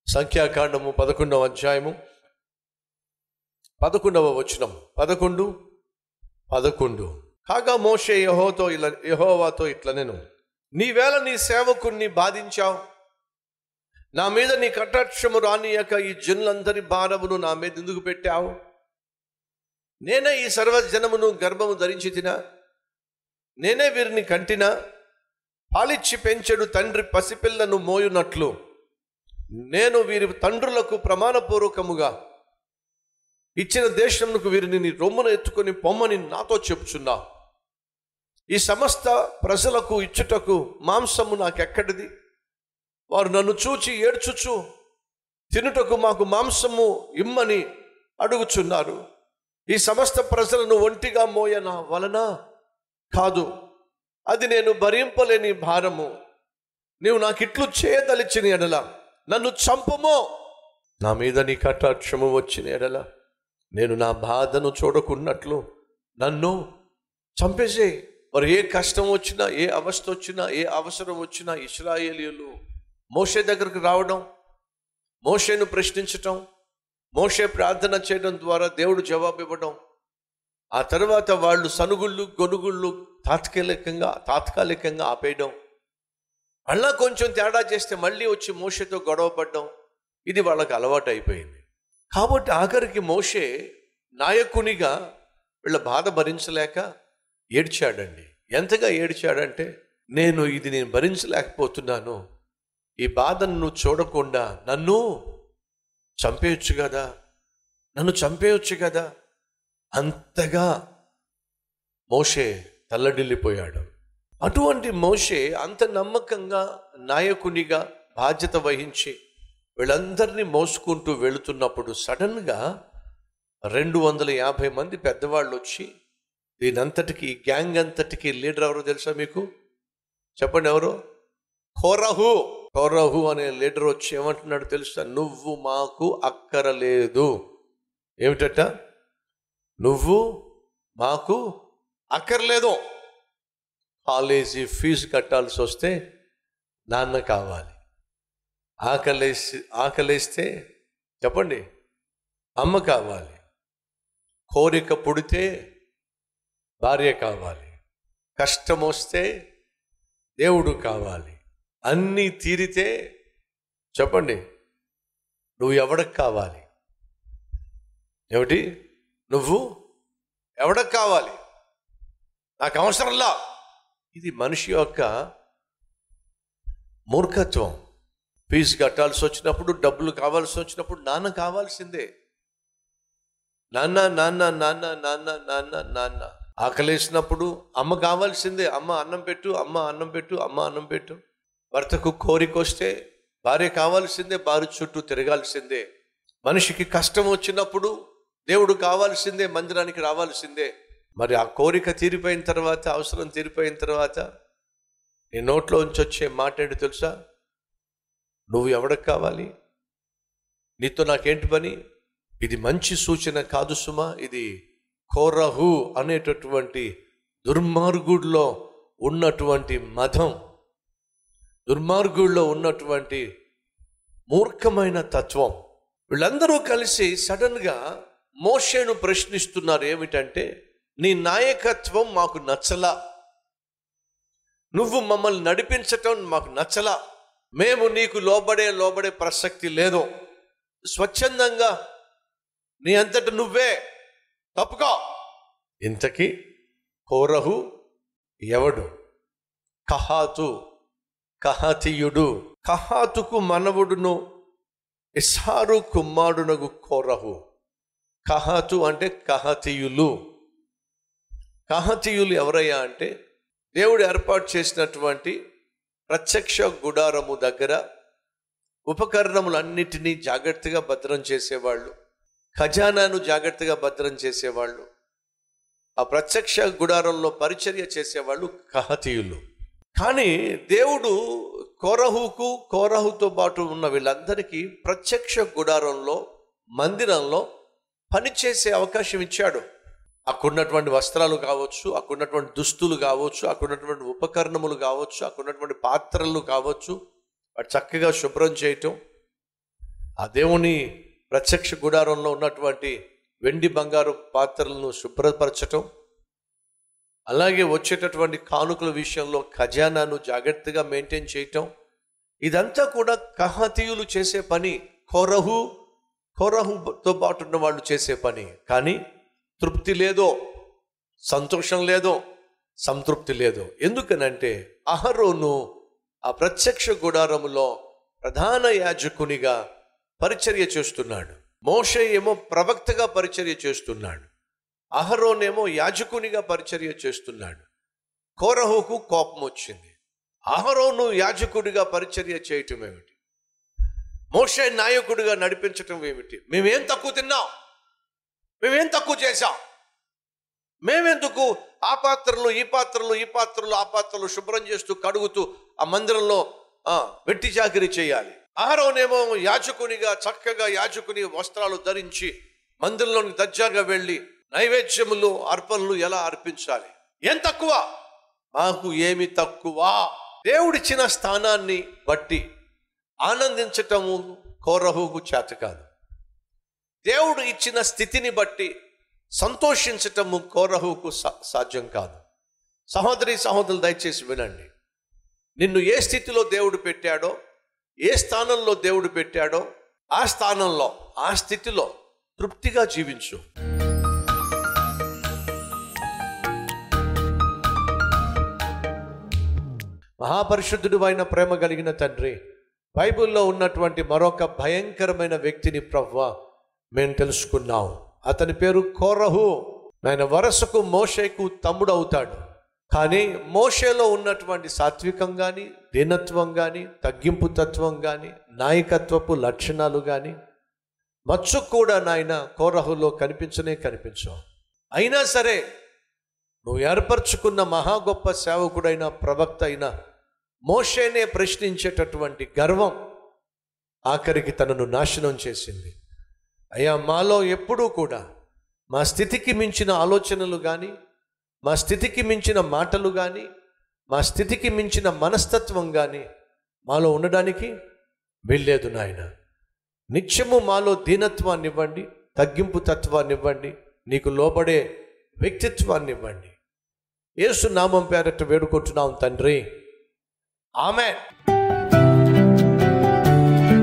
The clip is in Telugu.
సంఖ్యాకాండము పదకొండవ అధ్యాయము పదకొండవ వచనం పదకొండు పదకొండు కాగా మోషే యహోతో ఇలా యహోవాతో ఇట్లా నేను నీవేళ నీ సేవకుణ్ణి బాధించావు నా మీద నీ కటాక్షము రానియక ఈ జనులందరి భారమును నా మీద ఎందుకు పెట్టావు నేనే ఈ సర్వజనమును గర్భము ధరించి తినా నేనే వీరిని కంటినా పాలిచ్చి పెంచెడు తండ్రి పసిపిల్లను మోయునట్లు నేను వీరి తండ్రులకు ప్రమాణపూర్వకముగా ఇచ్చిన దేశమునకు వీరిని నీ రొమ్మున ఎత్తుకొని పొమ్మని నాతో చెప్పుచున్నా ఈ సమస్త ప్రజలకు ఇచ్చుటకు మాంసము నాకెక్కడిది వారు నన్ను చూచి ఏడ్చుచు తినుటకు మాకు మాంసము ఇమ్మని అడుగుచున్నారు ఈ సమస్త ప్రజలను ఒంటిగా మోయన వలన కాదు అది నేను భరింపలేని భారము నీవు నాకిట్లు చేయదలిచిన ఎడల నన్ను చంపమో నా మీద నీ కటాక్షము వచ్చిన ఎడల నేను నా బాధను చూడకున్నట్లు నన్ను చంపేసే మరి ఏ కష్టం వచ్చినా ఏ అవస్థ వచ్చినా ఏ అవసరం వచ్చినా ఇస్రాయేలీలు మోషే దగ్గరకు రావడం మోషేను ప్రశ్నించటం మోషే ప్రార్థన చేయడం ద్వారా దేవుడు జవాబు ఇవ్వడం ఆ తర్వాత వాళ్ళు సనుగుళ్ళు గొనుగుళ్ళు తాత్కాలికంగా తాత్కాలికంగా ఆపేయడం అలా కొంచెం తేడా చేస్తే మళ్ళీ వచ్చి మోషేతో గొడవ పడ్డం ఇది వాళ్ళకి అలవాటు అయిపోయింది కాబట్టి ఆఖరికి మోషే నాయకునిగా వీళ్ళ బాధ భరించలేక ఏడ్చాడండి ఎంతగా ఏడ్చాడంటే నేను ఇది నేను భరించలేకపోతున్నాను ఈ బాధను నువ్వు చూడకుండా నన్ను చంపేయచ్చు కదా నన్ను చంపేయచ్చు కదా అంతగా మోషే తల్లడిల్లిపోయాడు అటువంటి మోషే అంత నమ్మకంగా నాయకునిగా బాధ్యత వహించి వీళ్ళందరినీ మోసుకుంటూ వెళుతున్నప్పుడు సడన్గా రెండు వందల యాభై మంది పెద్దవాళ్ళు వచ్చి దీనంతటికి ఈ గ్యాంగ్ అంతటికి లీడర్ ఎవరో తెలుసా మీకు చెప్పండి ఎవరు కోరహు కోరహు అనే లీడర్ వచ్చి ఏమంటున్నాడు తెలుసా నువ్వు మాకు అక్కరలేదు ఏమిటట నువ్వు మాకు అక్కర్లేదు కాలేజీ ఫీజు కట్టాల్సి వస్తే నాన్న కావాలి ఆకలేసి ఆకలేస్తే చెప్పండి అమ్మ కావాలి కోరిక పుడితే భార్య కావాలి కష్టం వస్తే దేవుడు కావాలి అన్నీ తీరితే చెప్పండి నువ్వు ఎవడకు కావాలి ఏమిటి నువ్వు ఎవడకు కావాలి నాకు అవసరంలా ఇది మనిషి యొక్క మూర్ఖత్వం ఫీజు కట్టాల్సి వచ్చినప్పుడు డబ్బులు కావాల్సి వచ్చినప్పుడు నాన్న కావాల్సిందే నాన్న నాన్న నాన్న నాన్న నాన్న నాన్న ఆకలేసినప్పుడు అమ్మ కావాల్సిందే అమ్మ అన్నం పెట్టు అమ్మ అన్నం పెట్టు అమ్మ అన్నం పెట్టు భర్తకు కోరిక వస్తే భార్య కావాల్సిందే భార్య చుట్టూ తిరగాల్సిందే మనిషికి కష్టం వచ్చినప్పుడు దేవుడు కావాల్సిందే మందిరానికి రావాల్సిందే మరి ఆ కోరిక తీరిపోయిన తర్వాత అవసరం తీరిపోయిన తర్వాత నీ నోట్లో నుంచి వచ్చే మాట ఏంటి తెలుసా నువ్వు ఎవరికి కావాలి నీతో నాకేంటి పని ఇది మంచి సూచన కాదు సుమా ఇది కోరహు అనేటటువంటి దుర్మార్గుడిలో ఉన్నటువంటి మతం దుర్మార్గుడిలో ఉన్నటువంటి మూర్ఖమైన తత్వం వీళ్ళందరూ కలిసి సడన్గా మోషేను ప్రశ్నిస్తున్నారు ఏమిటంటే నీ నాయకత్వం మాకు నచ్చలా నువ్వు మమ్మల్ని నడిపించటం మాకు నచ్చలా మేము నీకు లోబడే లోబడే ప్రసక్తి లేదు స్వచ్ఛందంగా నీ అంతట నువ్వే తప్పుకో ఇంతకీ కోరహు ఎవడు కహాతు కహాతీయుడు కహాతుకు మనవుడును ఇసారు కుమారునగు కోరహు కహాతు అంటే కహతీయులు కహతీయులు ఎవరయ్యా అంటే దేవుడు ఏర్పాటు చేసినటువంటి ప్రత్యక్ష గుడారము దగ్గర ఉపకరణములన్నిటినీ జాగ్రత్తగా భద్రం చేసేవాళ్ళు ఖజానాను జాగ్రత్తగా భద్రం చేసేవాళ్ళు ఆ ప్రత్యక్ష గుడారంలో పరిచర్య చేసేవాళ్ళు కహతీయులు కానీ దేవుడు కోరహుకు కోరహుతో పాటు ఉన్న వీళ్ళందరికీ ప్రత్యక్ష గుడారంలో మందిరంలో పనిచేసే అవకాశం ఇచ్చాడు అక్కడున్నటువంటి వస్త్రాలు కావచ్చు అక్కడున్నటువంటి దుస్తులు కావచ్చు అక్కడున్నటువంటి ఉపకరణములు కావచ్చు అక్కడున్నటువంటి పాత్రలు కావచ్చు వాటి చక్కగా శుభ్రం చేయటం ఆ దేవుని ప్రత్యక్ష గుడారంలో ఉన్నటువంటి వెండి బంగారు పాత్రలను శుభ్రపరచటం అలాగే వచ్చేటటువంటి కానుకల విషయంలో ఖజానాను జాగ్రత్తగా మెయింటైన్ చేయటం ఇదంతా కూడా కహతీయులు చేసే పని కొరహు కొరహుతో పాటు ఉన్న వాళ్ళు చేసే పని కానీ తృప్తి లేదో సంతోషం లేదో సంతృప్తి లేదు ఎందుకనంటే అహరోను ఆ ప్రత్యక్ష గుడారములో ప్రధాన యాజకునిగా పరిచర్య చేస్తున్నాడు మోషే ఏమో ప్రవక్తగా పరిచర్య చేస్తున్నాడు అహరోనేమో యాజకునిగా పరిచర్య చేస్తున్నాడు కోరహుకు కోపం వచ్చింది అహరోను యాజకుడిగా పరిచర్య చేయటం ఏమిటి మోషే నాయకుడిగా నడిపించటం ఏమిటి మేమేం తక్కువ తిన్నాం మేమేం తక్కువ చేశాం మేమెందుకు ఆ పాత్రలు ఈ పాత్రలు ఈ పాత్రలు ఆ పాత్రలు శుభ్రం చేస్తూ కడుగుతూ ఆ మందిరంలో ఆ, వెట్టి చాకరీ చేయాలి ఆహారంనేమో యాజకునిగా చక్కగా యాజకుని వస్త్రాలు ధరించి మందిరంలోని దర్జాగా వెళ్ళి నైవేద్యములు అర్పణలు ఎలా అర్పించాలి ఏం తక్కువ మాకు ఏమి తక్కువ దేవుడిచ్చిన స్థానాన్ని బట్టి ఆనందించటము కోరహుకు చేత కాదు దేవుడు ఇచ్చిన స్థితిని బట్టి సంతోషించటము కోరహుకు సా- సాధ్యం కాదు సహోదరి సహోదరులు దయచేసి వినండి నిన్ను ఏ స్థితిలో దేవుడు పెట్టాడో ఏ స్థానంలో దేవుడు పెట్టాడో ఆ స్థానంలో ఆ స్థితిలో తృప్తిగా జీవించు మహాపరిశుద్ధుడు అయిన ప్రేమ కలిగిన తండ్రి బైబిల్లో ఉన్నటువంటి మరొక భయంకరమైన వ్యక్తిని ప్రవ్వ మేము తెలుసుకున్నాం అతని పేరు కోరహు ఆయన వరసకు మోషేకు తమ్ముడు అవుతాడు కానీ మోషేలో ఉన్నటువంటి సాత్వికం కానీ దీనత్వం కానీ తగ్గింపు తత్వం కానీ నాయకత్వపు లక్షణాలు కానీ మచ్చు కూడా నాయన కోరహులో కనిపించనే కనిపించవు అయినా సరే నువ్వు ఏర్పరచుకున్న మహా గొప్ప సేవకుడైన ప్రవక్త అయిన మోషేనే ప్రశ్నించేటటువంటి గర్వం ఆఖరికి తనను నాశనం చేసింది అయ్యా మాలో ఎప్పుడూ కూడా మా స్థితికి మించిన ఆలోచనలు కానీ మా స్థితికి మించిన మాటలు కానీ మా స్థితికి మించిన మనస్తత్వం కానీ మాలో ఉండడానికి వెళ్ళలేదు నాయన నిత్యము మాలో దీనత్వాన్ని ఇవ్వండి తగ్గింపు తత్వాన్ని ఇవ్వండి నీకు లోబడే వ్యక్తిత్వాన్ని ఇవ్వండి యేసు నామం పేరట వేడుకుంటున్నాం తండ్రి ఆమె